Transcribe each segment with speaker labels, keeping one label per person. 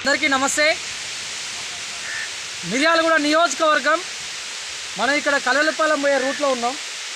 Speaker 1: అందరికీ నమస్తే మిర్యాలగూడ నియోజకవర్గం మనం ఇక్కడ కలవలపాలెం పోయే రూట్లో ఉన్నాం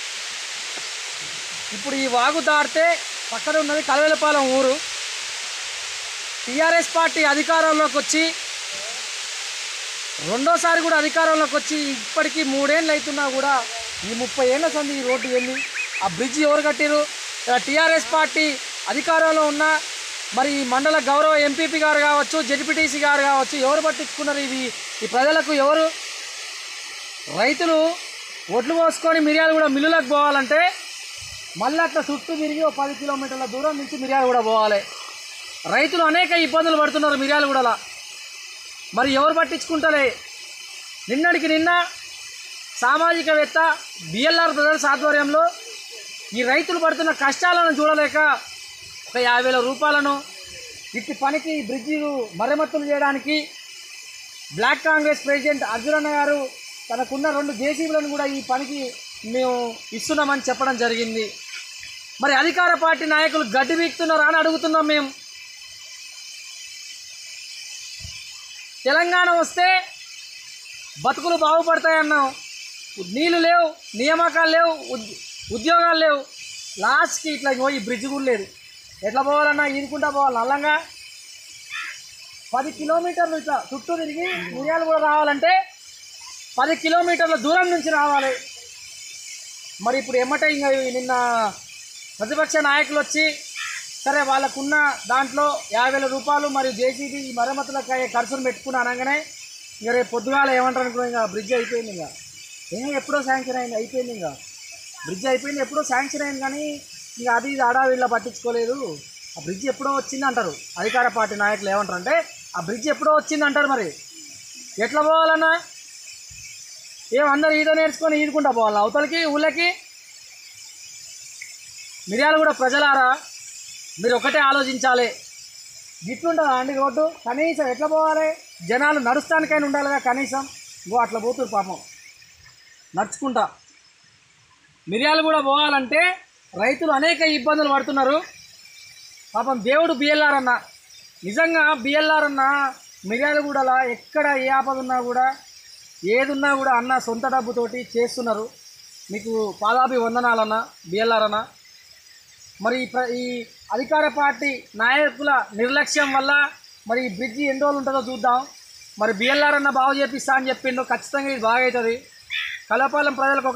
Speaker 1: ఇప్పుడు ఈ వాగు దాటితే పక్కన ఉన్నది కలవలపాలెం ఊరు టీఆర్ఎస్ పార్టీ అధికారంలోకి వచ్చి రెండోసారి కూడా అధికారంలోకి వచ్చి ఇప్పటికీ మూడేళ్ళు అవుతున్నా కూడా ఈ ముప్పై ఏళ్ళ సంది ఈ రోడ్డు వెళ్ళి ఆ బ్రిడ్జ్ ఎవరు కట్టిరు టీఆర్ఎస్ పార్టీ అధికారంలో ఉన్న మరి ఈ మండల గౌరవ ఎంపీపీ గారు కావచ్చు జడ్పీటీసీ గారు కావచ్చు ఎవరు పట్టించుకున్నారు ఇవి ఈ ప్రజలకు ఎవరు రైతులు ఒడ్లు పోసుకొని మిరియాలు కూడా మిల్లులకు పోవాలంటే మళ్ళీ అట్లా చుట్టూ తిరిగి ఒక పది కిలోమీటర్ల దూరం నుంచి మిరియాలు కూడా పోవాలి రైతులు అనేక ఇబ్బందులు పడుతున్నారు మిరియాలు కూడా మరి ఎవరు పట్టించుకుంటలే నిన్నటికి నిన్న సామాజికవేత్త బిఎల్ఆర్ బ్రదర్స్ ఆధ్వర్యంలో ఈ రైతులు పడుతున్న కష్టాలను చూడలేక ఒక యాభై వేల రూపాయలను ఇట్టి పనికి ఈ బ్రిడ్జిలు మరమ్మతులు చేయడానికి బ్లాక్ కాంగ్రెస్ ప్రెసిడెంట్ అర్జునన్న గారు తనకున్న రెండు జేసీబీలను కూడా ఈ పనికి మేము ఇస్తున్నామని చెప్పడం జరిగింది మరి అధికార పార్టీ నాయకులు గడ్డి వీక్తున్నారా అని అడుగుతున్నాం మేము తెలంగాణ వస్తే బతుకులు బాగుపడతాయన్నాం నీళ్ళు లేవు నియామకాలు లేవు ఉద్- ఉద్యోగాలు లేవు లాస్ట్కి ఇట్లా ఇగో ఈ బ్రిడ్జ్ కూడా లేదు ఎట్లా పోవాలన్నా ఈదుకుంటా పోవాలి నల్లంగా పది కిలోమీటర్లు ఇట్లా చుట్టూ తిరిగి మిరియాలు కూడా రావాలంటే పది కిలోమీటర్ల దూరం నుంచి రావాలి మరి ఇప్పుడు ఎమ్మటే ఇంకా నిన్న ప్రతిపక్ష నాయకులు వచ్చి సరే వాళ్ళకున్న దాంట్లో యాభై వేల రూపాయలు మరియు జేసీబీ ఈ మరమ్మతులకు అయ్యే ఖర్చును పెట్టుకుని అనగానే ఇక రేపు పొద్దుగాల ఏమంటారు అనుకో ఇంకా బ్రిడ్జ్ అయిపోయింది ఇంకా ఏం ఎప్పుడో శాంక్షన్ అయింది అయిపోయింది ఇంకా బ్రిడ్జ్ అయిపోయింది ఎప్పుడో శాంక్షన్ అయింది కానీ ఇంకా అది ఇది ఆడావిళ్ళ పట్టించుకోలేదు ఆ బ్రిడ్జ్ ఎప్పుడో వచ్చింది అంటారు అధికార పార్టీ నాయకులు ఏమంటారు అంటే ఆ బ్రిడ్జ్ ఎప్పుడో వచ్చింది అంటారు మరి ఎట్లా పోవాలన్నా ఏం అందరు ఈత నేర్చుకొని ఈదుకుంటా పోవాలి అవతలకి ఊళ్ళకి మిరియాలు కూడా ప్రజలారా మీరు ఒకటే ఆలోచించాలి గిట్లుంటుందా అండి రోడ్డు కనీసం ఎట్లా పోవాలి జనాలు నడుస్తానికైనా ఉండాలిగా కనీసం గో అట్లా పోతురు పాపం నడుచుకుంటా మిరియాలు కూడా పోవాలంటే రైతులు అనేక ఇబ్బందులు పడుతున్నారు పాపం దేవుడు బిఎల్ఆర్ అన్న నిజంగా బిఎల్ఆర్ అన్న మిర్యాలగూడలా ఎక్కడ ఏ ఆపద ఉన్నా కూడా ఏదున్నా కూడా అన్న సొంత డబ్బుతోటి చేస్తున్నారు మీకు పాదాభి వందనాలన్న బిఎల్ఆర్ అన్న మరి ఈ ప్ర- ఈ అధికార పార్టీ నాయకుల నిర్లక్ష్యం వల్ల మరి ఈ బ్రిడ్జి ఎన్ని రోజులు ఉంటుందో చూద్దాం మరి బిఎల్ఆర్ అన్న బాగు చేపిస్తా అని చెప్పిండు ఖచ్చితంగా ఇది బాగా అవుతుంది కలపాలెం ప్రజలకు ఒక